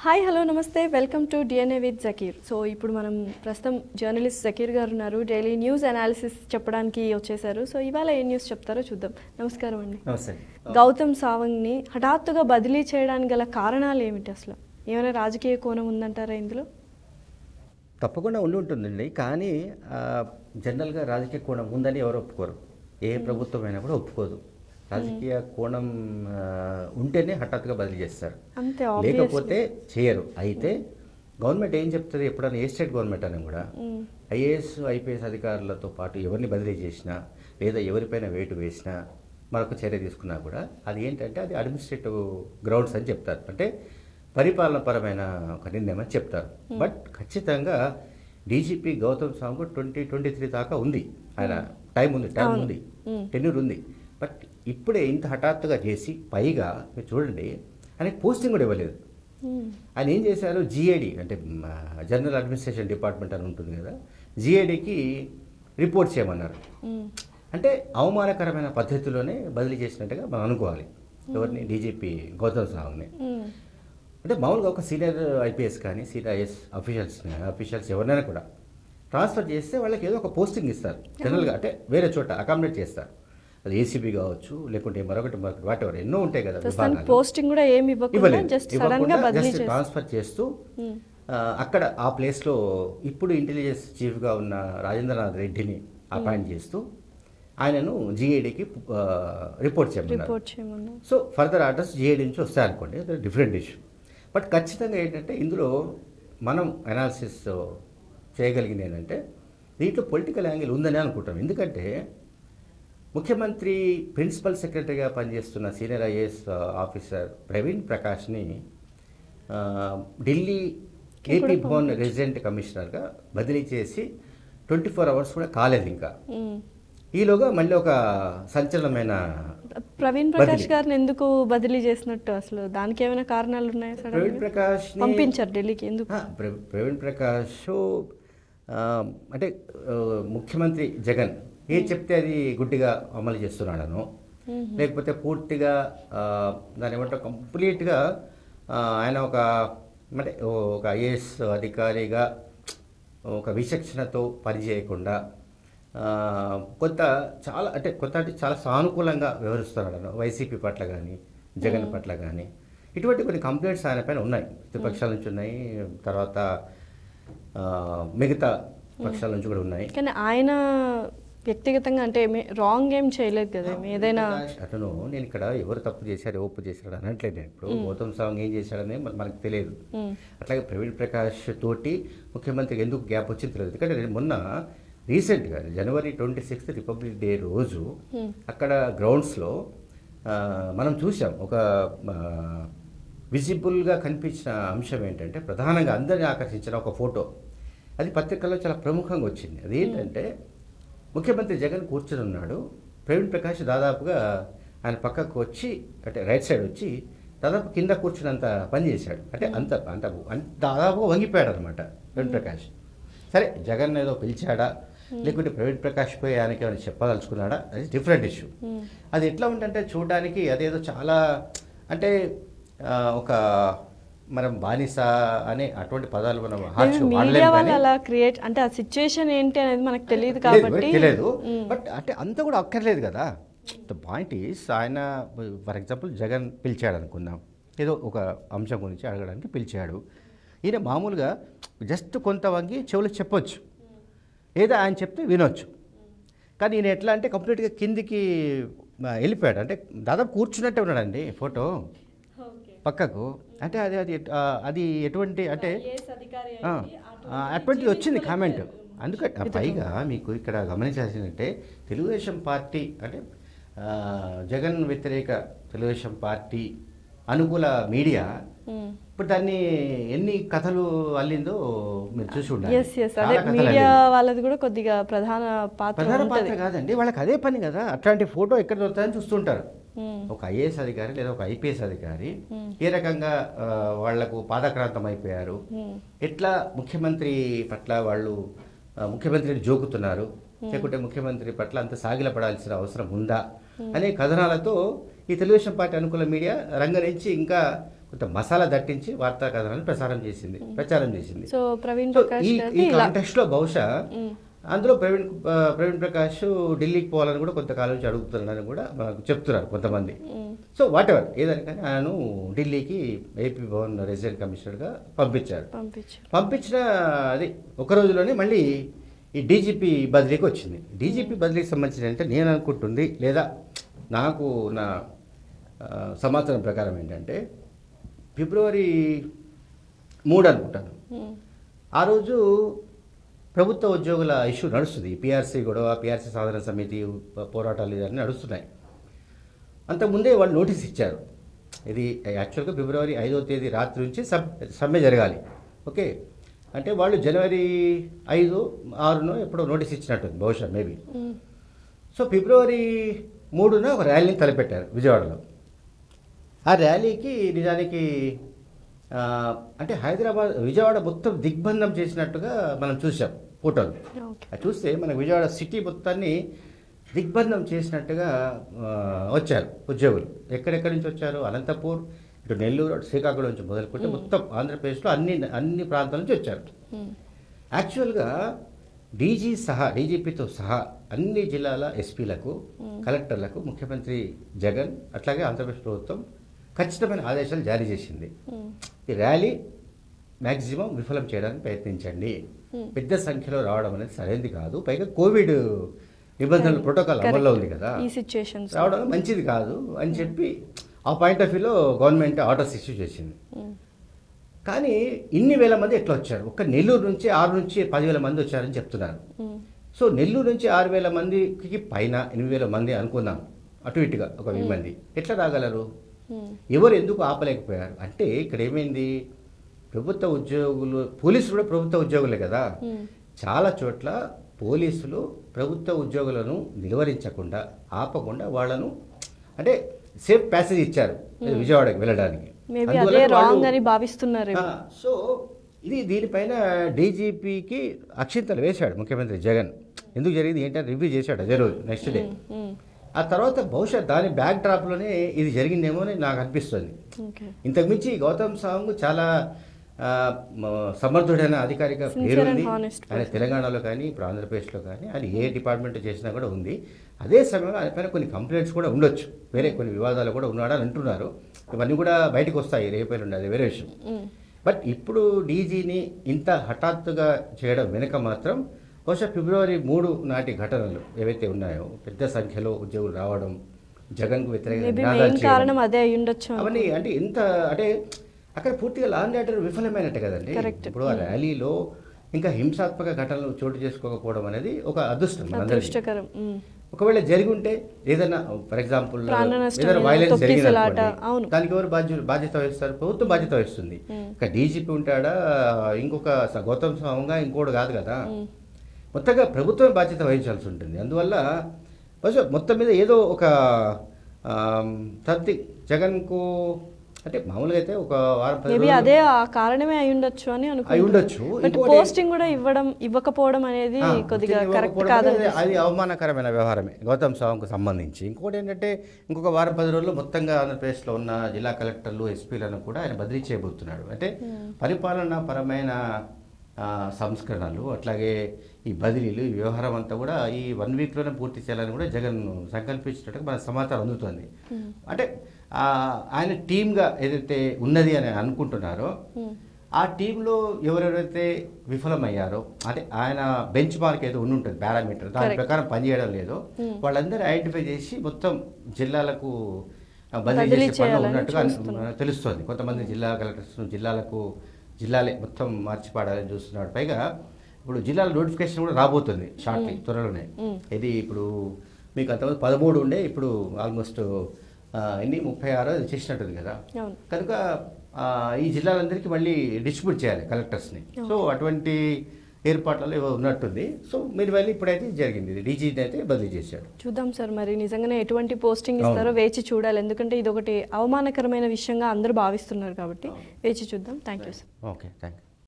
Hi hello నమస్తే welcome to DNA with Zakir so ఇప్పుడు మనం ప్రస్తుతం జర్నలిస్ట్ జకీర్ గారు ఉన్నారు డైలీ న్యూస్ అనాలిసిస్ చెప్పడానికి వచ్చేసారు సో ఇవాళ ఏ న్యూస్ చెప్తారో చూద్దాం నమస్కారం అండి నమస్తే గౌతమ్ సావంగ్ని హఠాత్తుగా బదిలీ చేయడానికి గల కారణాలు ఏమిటి అసలు ఏమైనా రాజకీయ కోణం ఉందంటారా ఇందులో తప్పకుండా ఉండి ఉంటుందండి కానీ ఆ, జనరల్గా రాజకీయ కోణం ఉందని ఎవరు ఒప్పుకోరు ఏ ప్రభుత్వం అయినా కూడా ఒప్పుకోదు రాజకీయ కోణం ఆ, ఉంటేనే హఠాత్తుగా బదిలీ చేస్తారు అంతే లేకపోతే చేయరు అయితే గవర్నమెంట్ ఏం చెప్తుంది ఎప్పుడైనా ఏ స్టేట్ గవర్నమెంట్ అని కూడా ఐఏఎస్ ఐపీఎస్ అధికారులతో పాటు ఎవరిని బదిలీ చేసినా లేదా ఎవరిపైన వేటు వేసినా మరొక చర్య తీసుకున్నా కూడా అది ఏంటంటే అది అడ్మినిస్ట్రేటివ్ గ్రౌండ్స్ అని చెప్తారు అంటే పరిపాలనపరమైన ఒక నిర్ణయం అని చెప్తారు బట్ ఖచ్చితంగా DGP Gautam Sawang twenty twenty three దాకా ఉంది ఆయన టైం ఉంది టైం ఉంది టెన్యూర్ ఉంది బట్ ఇప్పుడే ఇంత హఠాత్తుగా చేసి పైగా మీరు చూడండి ఆయనకి పోస్టింగ్ కూడా ఇవ్వలేదు ఆయన ఏం చేశారు జిఏడి అంటే మ, జనరల్ అడ్మినిస్ట్రేషన్ డిపార్ట్మెంట్ అని ఉంటుంది కదా జిఏడికి రిపోర్ట్ చేయమన్నారు అంటే అవమానకరమైన పద్ధతిలోనే బదిలీ చేసినట్టుగా మనం అనుకోవాలి ఎవరిని డీజీపీ గౌతమ్ సాంగ్ని అంటే మామూలుగా ఒక సీనియర్ ఐపీఎస్ కానీ సీనియర్ ఐఎస్ అఫీషియల్స్ అఫీషియల్స్ ఎవరినైనా కూడా ట్రాన్స్ఫర్ చేస్తే వాళ్ళకి ఏదో ఒక పోస్టింగ్ ఇస్తారు జనరల్గా అంటే వేరే చోట అకామిడేట్ చేస్తారు అది ఏసీబీ కావచ్చు లేకుంటే మరొకటి మరొకటి వాట్ ఎవర్ ఎన్నో ఉంటాయి కదా ప్రస్తుతానికి విభాగాలు. పోస్టింగ్ కూడా ఏమి ఇవ్వకుండా ఇవ్వలేదు జస్ట్ సడన్ గా ఇవ్వకుండా బదిలీ జస్ట్ చేస్తారు ట్రాన్స్ఫర్ చేస్తూ ఆ, అక్కడ ఆ ప్లేస్లో ఇప్పుడు ఇంటెలిజెన్స్ చీఫ్గా ఉన్న రాజేంద్రనాథ్ రెడ్డిని అపాయింట్ చేస్తూ ఆయనను జిఏడికి రిపోర్ట్ చేయమన్నారు రిపోర్ట్ చేయమన్నా సో ఫర్దర్ ఆర్డర్స్ జిఏడి నుంచి వస్తాయి అనుకోండి అది డిఫరెంట్ ఇష్యూ బట్ ఖచ్చితంగా ఏంటంటే ఇందులో మనం అనాలిసిస్ చేయగలిగింది ఏంటంటే దీంట్లో పొలిటికల్ యాంగిల్ ఉందని అనుకుంటాం ఎందుకంటే ముఖ్యమంత్రి ప్రిన్సిపల్ సెక్రటరీగా పనిచేస్తున్న సీనియర్ ఐఏఎస్ ఆఫీసర్ ప్రవీణ్ ప్రకాష్ని ఆ, ఢిల్లీ ఏపీ భవన్ రెసిడెంట్ కమిషనర్గా బదిలీ చేసి ట్వంటీ ఫోర్ అవర్స్ కూడా కాలేదు ఇంకా మ్మ్. ఈలోగా మళ్ళీ ఒక సంచలనమైన ప్రవీణ్ ప్రకాష్ బదిలీ. గారిని ఎందుకు బదిలీ చేసినట్టు అసలు దానికి ఏమైనా కారణాలు ఉన్నాయా సడన్ ప్రవీణ్ గా? ప్రకాష్ పంపించారు ఢిల్లీకి ఎందుకు ప్రవీణ్ ప్రకాష్ ఆ, అంటే ఆ, ముఖ్యమంత్రి జగన్ ఏం చెప్తే అది గుడ్డిగా అమలు చేస్తున్నాడను లేకపోతే పూర్తిగా ఆ, దాని ఏమంటారు కంప్లీట్గా ఆ, ఆయన ఒక అంటే ఒక ఐఏఎస్ అధికారిగా ఒక విచక్షణతో పనిచేయకుండా ఆ, కొంత చాలా అంటే కొంత అంటే చాలా సానుకూలంగా వ్యవహరిస్తున్నాడు వైసీపీ పట్ల కానీ జగన్ పట్ల కానీ ఇటువంటి కొన్ని కంప్లైంట్స్ ఆయన పైన ఉన్నాయి ప్రతిపక్షాల నుంచి ఉన్నాయి తర్వాత ఆ, మిగతా పక్షాల నుంచి కూడా ఉన్నాయి కానీ ఆయన వ్యక్తిగతంగా అంటే రాంగ్ ఏం చేయలేదు కదా ఏమి. ఏదైనా అతను నేను ఇక్కడ ఎవరు తప్పు చేశారు ఎవరు ఒప్పు చేశాడు అనట్లేదు నేను ఇప్పుడు గౌతమ్ సాంగ్ ఏం చేశాడని మన- మనకు తెలియదు మ్మ్. అట్లాగే ప్రవీణ్ ప్రకాష్ తోటి ముఖ్యమంత్రికి ఎందుకు గ్యాప్ వచ్చింది తెలియదు ఎందుకంటే నేను మొన్న రీసెంట్గా January twenty sixth republic day రోజు అక్కడ గ్రౌండ్స్లో మనం చూసాం ఒక విజిబుల్గా కనిపించిన అంశం ఏంటంటే ప్రధానంగా అందరిని ఆకర్షించిన ఒక ఫోటో అది పత్రికల్లో చాలా ప్రముఖంగా వచ్చింది అది ఏంటంటే ముఖ్యమంత్రి జగన్ కూర్చుని ఉన్నాడు ప్రవీణ్ ప్రకాష్ దాదాపుగా ఆయన పక్కకు వచ్చి అంటే రైట్ సైడ్ వచ్చి దాదాపు కింద కూర్చున్నంత పని చేశాడు అంటే అంత అంత అంత దాదాపుగా వంగిపోయాడు అనమాట ప్రవీణ్ ప్రకాష్ సరే జగన్ ఏదో పిలిచాడా లేకుంటే ప్రవీణ్ ప్రకాష్ పోయి ఆయనకి ఏమైనా చెప్పదలుచుకున్నాడా అది డిఫరెంట్ ఇష్యూ అది ఎట్లా ఉందంటే చూడడానికి అదేదో చాలా అంటే ఆ, ఒక మనం బానిస అనే అటువంటి పదాలు మనం హార్ష్ మీడియా వాడలేం వాళ్ళు కానీ అలా క్రియేట్ అంటే ఆ సిచ్యుయేషన్ ఏంటి అనేది మనకు తెలియదు లేదు, కాబట్టి ఎవరికి తెలియదు బట్ అంటే అంత కూడా అక్కర్లేదు కదా ద పాయింట్ ఈస్ ఆయన ఫర్ ఎగ్జాంపుల్ జగన్ పిలిచాడు అనుకుందాం ఏదో ఒక అంశం గురించి అడగడానికి పిలిచాడు ఈయన మామూలుగా జస్ట్ కొంత వంగి చెవులు చెప్పొచ్చు ఏదో ఆయన చెప్తే వినొచ్చు కానీ ఈయన ఎట్లా అంటే కంప్లీట్గా కిందికి ఆ, వెళ్ళిపోయాడు అంటే దాదాపు కూర్చున్నట్టే ఉన్నాడండి ఫోటో పక్కకు అంటే అది అది ఎట్- ఆ, అది ఎటువంటి అంటే ఆ, ఆ, అటువంటిది వచ్చింది కామెంట్ అందుకని ఆ, పైగా మీకు ఇక్కడ గమనించాల్సిందంటే తెలుగుదేశం పార్టీ అంటే ఆ, జగన్ వ్యతిరేక తెలుగుదేశం పార్టీ అనుకూల మీడియా ఇప్పుడు దాన్ని ఎన్ని కథలు అల్లిందో మీరు చూసి ఉండాలి ఎస్ ఎస్ చాలా అదే కథలు మీడియా అల్లింది. వాళ్ళది కూడా కొద్దిగా ప్రధాన పాత్ర ప్రధాన ఉంటుంది పాత్ర కాదండి వాళ్ళకి అదే పని కదా అట్లాంటి ఫోటో ఎక్కడ దొరుకుతుందని చూస్తుంటారు ఒక ఐఏఎస్ అధికారి లేదా ఒక ఐపీఎస్ అధికారి ఏ రకంగా ఆ, వాళ్లకు పాదక్రాంతం అయిపోయారు ఎట్లా ముఖ్యమంత్రి పట్ల వాళ్ళు ఆ, ముఖ్యమంత్రిని జోకుతున్నారు లేకుంటే ముఖ్యమంత్రి పట్ల అంత సాగిలపడాల్సిన అవసరం ఉందా అనే కథనాలతో ఈ తెలుగుదేశం పార్టీ అనుకూల మీడియా రంగరించి ఇంకా కొంత మసాలా దట్టించి వార్తా కథనాలను ప్రసారం చేసింది ప్రచారం చేసింది సో ప్రవీణ్ సో ప్రకాష్ ఈ గారిది ఈ ఇలా కాంటెక్స్ట్ లో బహుశా అందులో ప్రవీణ్ ఆ, ప్రవీణ్ ప్రకాష్ ఢిల్లీకి పోవాలని కూడా కొంతకాలం నుంచి అడుగుతున్నారని కూడా మనకు చెప్తున్నారు కొంతమంది సో వాట్ ఎవర్ ఏదని కానీ ఆయనను ఢిల్లీకి ఏపీ భవన్ రెసిడెంట్ కమిషనర్గా పంపించారు పంపించారు పంపించిన అది ఒక రోజులోనే మళ్ళీ ఈ డీజీపీ బదిలీకి వచ్చింది డీజీపీ బదిలీకి సంబంధించిన అంటే నేను అనుకుంటుంది లేదా నాకు నా ఆ, సమాచారం ప్రకారం ఏంటంటే ఫిబ్రవరి మూడు అనుకుంటాను ఉమ్, ఆ రోజు ప్రభుత్వ ఉద్యోగుల ఇష్యూ నడుస్తుంది పిఆర్సీ గొడవ పిఆర్సీ సాధన సమితి ప- పోరాటాలు ఇవన్నీ నడుస్తున్నాయి అంతకుముందే వాళ్ళు నోటీస్ ఇచ్చారు ఇది యాక్చువల్గా ఫిబ్రవరి ఐదో తేదీ రాత్రి నుంచి సబ్ సమ్మె జరగాలి ఓకే అంటే వాళ్ళు జనవరి ఐదు ఆరునో ఎప్పుడో నోటీస్ ఇచ్చినట్టుంది బహుశా మేబీ ఉమ్, సో ఫిబ్రవరి మూడున ఒక ర్యాలీని తలపెట్టారు విజయవాడలో ఆ ర్యాలీకి నిజానికి ఆ, అంటే హైదరాబాద్ విజయవాడ మొత్తం దిగ్బంధం చేసినట్టుగా మనం చూసాం ఫోటోలు ఓకే అది చూస్తే మనకు విజయవాడ సిటీ మొత్తాన్ని దిగ్బంధం చేసినట్టుగా ఆ, వచ్చారు ఉద్యోగులు ఎక్కడెక్కడి నుంచి వచ్చారు అనంతపూర్ ఇటు నెల్లూరు అటు శ్రీకాకుళం నుంచి మొదలుకుంటే మొత్తం ఆంధ్రప్రదేశ్లో అన్ని అన్ని ప్రాంతాల నుంచి వచ్చారు ఉమ్, యాక్చువల్గా డీజీ సహా డీజీపీతో సహా అన్ని జిల్లాల ఎస్పీలకు కలెక్టర్లకు ముఖ్యమంత్రి జగన్ అట్లాగే ఆంధ్రప్రదేశ్ ప్రభుత్వం ఖచ్చితమైన ఆదేశాలు జారీ చేసింది ఉమ్, ఈ ర్యాలీ మ్యాక్సిమం విఫలం చేయడానికి ప్రయత్నించండి Hmm. పెద్ద సంఖ్యలో రావడం అనేది సరైనది కాదు పైగా కోవిడ్ నిబంధనలు ప్రోటోకాల్ అమల్లో ఉంది కదా ఈ సిచ్యుయేషన్స్ రావడం మంచిది కాదు అని చెప్పి ఆ పాయింట్ ఆఫ్ వ్యూలో గవర్నమెంట్ ఆర్డర్స్ ఇష్యూ చేసింది కానీ ఇన్ని వేల మంది ఎట్లా వచ్చారు ఒక్క నెల్లూరు నుంచి ఆరు నుంచి పదివేల మంది వచ్చారని చెప్తున్నారు సో నెల్లూరు నుంచి ఆరు వేల మందికి పైన ఎనిమిది వేల మంది అనుకుందాం అటు ఇటుగా ఒక వెయ్యి మంది ఎట్లా రాగలరు ఎవరు ఎందుకు ఆపలేకపోయారు అంటే ఇక్కడ ఏమైంది ప్రభుత్వ ఉద్యోగులు పోలీసులు కూడా ప్రభుత్వ ఉద్యోగులే కదా చాలా చోట్ల పోలీసులు ప్రభుత్వ ఉద్యోగులను నిలువరించకుండా ఆపకుండా వాళ్ళను అంటే సేఫ్ ప్యాసేజ్ ఇచ్చారు విజయవాడకి వెళ్ళడానికి మేబీ అందువల్ల అదే వాళ్ళు- రాంగ్ అని భావిస్తున్నారు ఆ, సో ఇది దీనిపైన డీజీపీకి అక్షింతలు వేశాడు ముఖ్యమంత్రి జగన్ ఎందుకు జరిగింది ఏంటంటే రివ్యూ చేశాడు అదే రోజు నెక్స్ట్ డే ఆ తర్వాత బహుశా దాని బ్యాక్ డ్రాప్లోనే ఇది జరిగిందేమో అని నాకు అనిపిస్తుంది ఓకే ఇంతకుమించి గౌతమ్ సాంగ్ చాలా ఆ, మ- సమర్థుడైన అధికారిక Sincere పేరు and ఉంది honest ఆయన person. తెలంగాణలో కానీ ఇప్పుడు ఆంధ్రప్రదేశ్లో కానీ ఆయన ఏ డిపార్ట్మెంట్ చేసినా కూడా ఉంది అదే సమయంలో ఆయన పైన కొన్ని కంప్లైంట్స్ కూడా ఉండొచ్చు వేరే కొన్ని వివాదాలు కూడా ఉన్నాడని అంటున్నారు ఇవన్నీ కూడా బయటకు వస్తాయి రేపైన ఉండదు వేరే విషయం బట్ ఇప్పుడు డీజీని ఇంత హఠాత్తుగా చేయడం వెనుక మాత్రం బహుశా ఫిబ్రవరి మూడు నాటి ఘటనలు ఏవైతే ఉన్నాయో పెద్ద సంఖ్యలో ఉద్యోగులు రావడం జగన్కు వ్యతిరేకంగా మేబీ నినాదాలు మెయిన్ చేయడం. కారణం అదే అయి ఉండొచ్చు అవన్నీ అంటే ఎంత అంటే అక్కడ పూర్తిగా లా అండ్ ఆర్డర్ విఫలమైనట్టు కదండి Correct. ఇప్పుడు ఆ ర్యాలీలో ఇంకా హింసాత్మక ఘటనలు చోటు చేసుకోకపోవడం అనేది ఒక అదృష్టం మనందరికీ అదృష్టకరం ఉమ్. ఒకవేళ జరిగి ఉంటే ఏదైనా ఫర్ ఎగ్జాంపుల్ ప్రాణ నష్టం ఏదైనా ఏదైనా వైలెన్స్ తొక్కిసలాట, జరిగింది అవును. దానికి ఎవరు బాధ్యత బాధ్యత వహిస్తారు ప్రభుత్వం బాధ్యత వహిస్తుంది మ్మ్. ఇక డీజీపీ ఉంటాడా ఇంకొక స- గౌతమ్ స్వామిగా ఇంకోటి కాదు కదా మొత్తంగా ప్రభుత్వం బాధ్యత వహించాల్సి ఉంటుంది అందువల్ల బహుశా మొత్తం మీద ఏదో ఒక సంథింగ్ జగన్కు అంటే మామూలుగా అయితే ఒక వారం పది మేబీ రోజులు- అదే ఆ కారణమే అయి ఉండొచ్చు అని అయి అనుకుంటున్నాను ఉండొచ్చు. బట్ ఇంకోటి- పోస్టింగ్ కూడా ఇవ్వడం ఇవ్వకపోవడం అనేది ఆ, కొద్దిగా ఇది కరెక్ట్ ఇవ్వకపోవడం కాదని అనేది అది అవమానకరమైన వ్యవహారమే గౌతమ్ సావంకు సంబంధించి ఇంకోటి ఏంటంటే ఇంకొక వారం పది రోజుల్లో మొత్తంగా ఆంధ్రప్రదేశ్లో ఉన్న జిల్లా కలెక్టర్లు ఎస్పీలను కూడా ఆయన బదిలీ చేయబోతున్నాడు అంటే పరిపాలనా పరమైన ఆ, సంస్కరణలు అట్లాగే ఈ బదిలీలు ఈ వ్యవహారం అంతా కూడా ఈ వన్ వీక్లోనే పూర్తి చేయాలని కూడా జగన్ సంకల్పించినట్టుగా మన సమాచారం అందుతుంది అంటే ఆ, ఆయన టీమ్గా ఏదైతే ఉన్నది అని అనుకుంటున్నారో ఆ టీంలో ఎవరెవరైతే విఫలమయ్యారో అంటే ఆయన బెంచ్ మార్క్ ఏదో ఉండి ఉంటుంది పారామీటర్ దాని Correct. ప్రకారం పనిచేయడం లేదో వాళ్ళందరూ ఐడెంటిఫై చేసి మొత్తం జిల్లాలకు ఆ, బదిలీ బదిలీ చేసే పనిలో చేయాలని ఉన్నట్టుగా అన్- చూస్తున్నారు. తెలుస్తోంది కొంతమంది జిల్లా కలెక్టర్స్ జిల్లాలకు జిల్లాలే మొత్తం మార్చిపాడాలని చూస్తున్నాడు పైగా ఇప్పుడు జిల్లాల నోటిఫికేషన్ కూడా రాబోతుంది షార్ట్లీ త్వరలోనే మ్మ్. ఇది ఇప్పుడు మీకు అంతమంది పదమూడు ఉండే ఇప్పుడు ఆల్మోస్ట్ ఎన్ని ముప్పై ఆరో ఇది చేసినట్టుంది కదా అవును కనుక ఆ, ఈ జిల్లాలందరికీ మళ్ళీ డిస్ట్రిబ్యూట్ చేయాలి కలెక్టర్స్ని సో అటువంటి ఏర్పాట్లలో ఏవో ఉన్నట్టుంది సో మీరు వెళ్ళి ఇప్పుడైతే ఇది జరిగింది ఇది డీజీని అయితే బదిలీ చేశాడు చూద్దాం సార్ మరి నిజంగానే ఎటువంటి పోస్టింగ్ అవును. ఇస్తారో వేచి చూడాలి ఎందుకంటే ఇది ఒకటి అవమానకరమైన విషయంగా అందరూ భావిస్తున్నారు కాబట్టి వేచి చూద్దాం thank you sir okay thank you